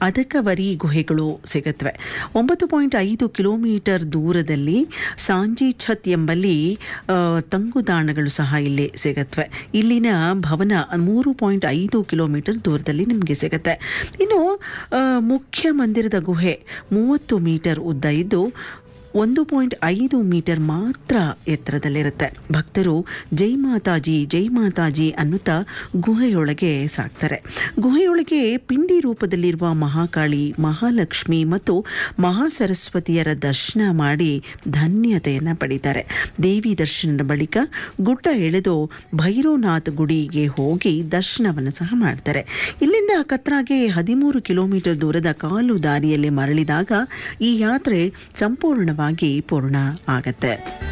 ಅದಕವರಿ ಗುಹೆಗಳು ಸಿಗುತ್ತವೆ ಒಂಬತ್ತು ಪಾಯಿಂಟ್ ಐದು ಕಿಲೋಮೀಟರ್ ದೂರದಲ್ಲಿ ಸಾಂಜಿ ಛತ್ ಎಂಬಲ್ಲಿ ಆ, ತಂಗುದಾಣಗಳು ಸಹ ಇಲ್ಲಿ ಸಿಗುತ್ತವೆ ಇಲ್ಲಿನ ಭವನ ಮೂರು ಪಾಯಿಂಟ್ ಐದು ಕಿಲೋಮೀಟರ್ ದೂರದಲ್ಲಿ ನಿಮಗೆ ಸಿಗುತ್ತೆ ಇನ್ನು ಆ, ಮುಖ್ಯ ಮಂದಿರದ ಗುಹೆ ಮೂವತ್ತು ಮೀಟರ್ ಉದ್ದ ಇದ್ದು ಒಂದು ಪಾಯಿಂಟ್ ಐದು ಮೀಟರ್ ಮಾತ್ರ ಎತ್ತರದಲ್ಲಿರುತ್ತೆ ಭಕ್ತರು ಜೈ ಮಾತಾಜಿ ಜೈ ಮಾತಾಜಿ ಅನ್ನುತ್ತಾ ಗುಹೆಯೊಳಗೆ ಸಾಕ್ತಾರೆ ಗುಹೆಯೊಳಗೆ ಪಿಂಡಿ ರೂಪದಲ್ಲಿರುವ ಮಹಾಕಾಳಿ ಮಹಾಲಕ್ಷ್ಮಿ ಮತ್ತು ಮಹಾಸರಸ್ವತಿಯರ ದರ್ಶನ ಮಾಡಿ ಧನ್ಯತೆಯನ್ನು ಪಡೀತಾರೆ ದೇವಿ ದರ್ಶನದ ಬಳಿಕ ಗುಡ್ಡ ಎಳೆದು ಭೈರವನಾಥ್ ಗುಡಿಗೆ ಹೋಗಿ ದರ್ಶನವನ್ನು ಸಹ ಮಾಡ್ತಾರೆ ಇಲ್ಲಿಂದ ಕತ್ರಾಗೆ ಹದಿಮೂರು ಕಿಲೋಮೀಟರ್ ದೂರದ ಕಾಲು ದಾರಿಯಲ್ಲಿ ಮರಳಿದಾಗ ಈ ಯಾತ್ರೆ ಸಂಪೂರ್ಣವಾಗಿ ಪೂರ್ಣ ಆಗತ್ತೆ